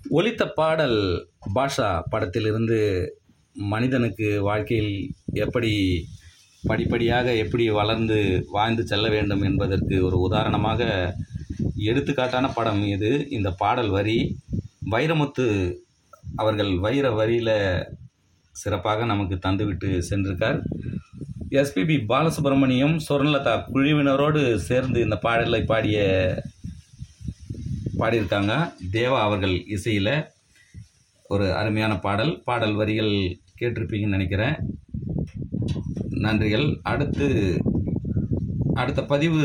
ஒலித்த பாடல் பாஷா படத்திலிருந்து மனிதனுக்கு வாழ்க்கையில் எப்படி படிப்படியாக எப்படி வளர்ந்து வாழ்ந்து செல்ல வேண்டும் என்பதற்கு ஒரு உதாரணமாக எடுத்துக்காட்டான படம் இது இந்த பாடல் வரி வைரமுத்து அவர்கள் வைர வரியில் சிறப்பாக நமக்கு தந்துவிட்டு சென்றிருக்கார் எஸ்பிபி பாலசுப்ரமணியம் சொர்ணலதா குழுவினரோடு சேர்ந்து இந்த பாடலை பாடிய பாடியிருக்காங்க தேவா அவர்கள் இசையில் ஒரு அருமையான பாடல் பாடல் வரிகள் கேட்டிருப்பீங்கன்னு நினைக்கிறேன் நன்றிகள் அடுத்து அடுத்த பதிவு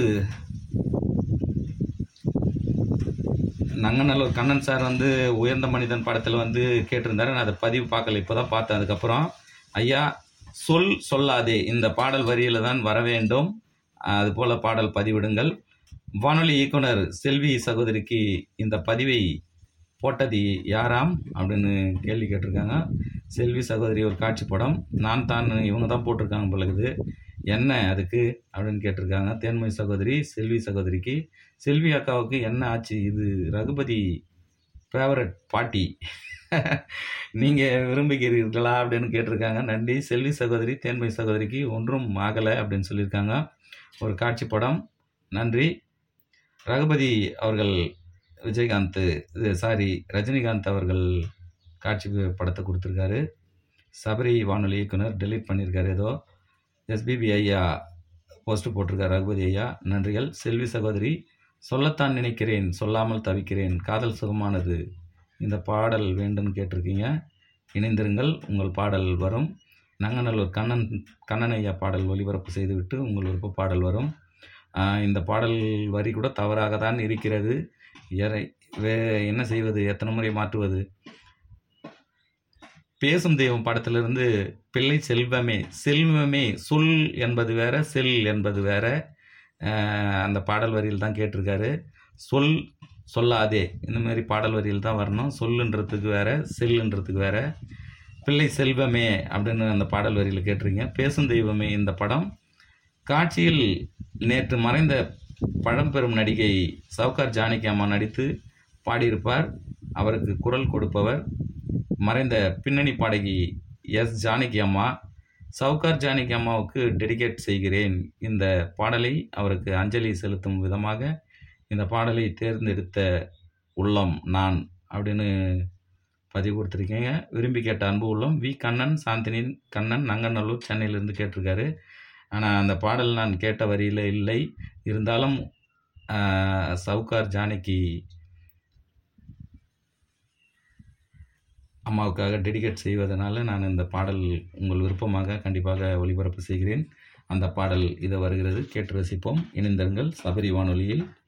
நங்கநல்லூர் கண்ணன் சார் வந்து உயர்ந்த மனிதன் படத்தில் வந்து கேட்டிருந்தாரு நான் அதை பதிவு பார்க்கல இப்போ தான் பார்த்தேன் அதுக்கப்புறம் ஐயா சொல் சொல்லாதே இந்த பாடல் வரியில் தான் வர வேண்டும் அதுபோல் பாடல் பதிவிடுங்கள் வானொலி இயக்குனர் செல்வி சகோதரிக்கு இந்த பதிவை போட்டது யாராம் அப்படின்னு கேள்வி கேட்டிருக்காங்க செல்வி சகோதரி ஒரு காட்சி படம் நான் தான் இவங்க தான் போட்டிருக்காங்க பொழுது என்ன அதுக்கு அப்படின்னு கேட்டிருக்காங்க தேன்மொழி சகோதரி செல்வி சகோதரிக்கு செல்வி அக்காவுக்கு என்ன ஆச்சு இது ரகுபதி ஃபேவரட் பாட்டி நீங்கள் விரும்புகிறீர்களா அப்படின்னு கேட்டிருக்காங்க நன்றி செல்வி சகோதரி தேன்மொழி சகோதரிக்கு ஒன்றும் ஆகலை அப்படின்னு சொல்லியிருக்காங்க ஒரு காட்சி படம் நன்றி ரகுபதி அவர்கள் விஜயகாந்த் இது சாரி ரஜினிகாந்த் அவர்கள் காட்சி படத்தை கொடுத்துருக்காரு சபரி வானொலி இயக்குனர் டெலீட் பண்ணியிருக்காரு ஏதோ எஸ்பிபி ஐயா போஸ்ட் போட்டிருக்கார் ரகுபதி ஐயா நன்றிகள் செல்வி சகோதரி சொல்லத்தான் நினைக்கிறேன் சொல்லாமல் தவிக்கிறேன் காதல் சுகமானது இந்த பாடல் வேண்டும்னு கேட்டிருக்கீங்க இணைந்திருங்கள் உங்கள் பாடல் வரும் நங்கநல்லூர் கண்ணன் கண்ணன் ஐயா பாடல் ஒளிபரப்பு செய்துவிட்டு உங்கள் விருப்ப பாடல் வரும் ஆஹ் இந்த பாடல் வரி கூட தவறாக தான் இருக்கிறது எறை வே என்ன செய்வது எத்தனை முறை மாற்றுவது பேசும் தெய்வம் படத்திலிருந்து பிள்ளை செல்வமே செல்வமே சொல் என்பது வேற செல் என்பது வேற ஆஹ் அந்த பாடல் வரியில் தான் கேட்டிருக்காரு சொல் சொல்லாதே இந்த மாதிரி பாடல் வரியில் தான் வரணும் சொல்லுன்றதுக்கு வேற செல்லுன்றதுக்கு வேற பிள்ளை செல்வமே அப்படின்னு அந்த பாடல் வரியில் கேட்டிருக்கீங்க பேசும் தெய்வமே இந்த படம் காட்சியில் நேற்று மறைந்த பழம்பெரும் நடிகை சவுகார் ஜானகி அம்மா நடித்து பாடியிருப்பார் அவருக்கு குரல் கொடுப்பவர் மறைந்த பின்னணி பாடகி எஸ் ஜானகி அம்மா சவுகார் ஜானகி அம்மாவுக்கு டெடிகேட் செய்கிறேன் இந்த பாடலை அவருக்கு அஞ்சலி செலுத்தும் விதமாக இந்த பாடலை தேர்ந்தெடுத்த உள்ளம் நான் அப்படின்னு பதிவு கொடுத்துருக்கீங்க விரும்பி கேட்ட அன்பு உள்ளம் வி கண்ணன் சாந்தினி கண்ணன் நங்கநல்லூர் சென்னையிலேருந்து கேட்டிருக்காரு ஆனால் அந்த பாடல் நான் கேட்ட வரியில் இல்லை இருந்தாலும் ஆஹ், சவுகார் ஜானகி அம்மாவுக்காக டெடிகேட் செய்வதனால நான் இந்த பாடல் உங்கள் விருப்பமாக கண்டிப்பாக ஒளிபரப்பு செய்கிறேன் அந்த பாடல் இது வருகிறது கேட்டு ரசிப்போம் இணைந்திருங்கள் சபரி வானொலியில்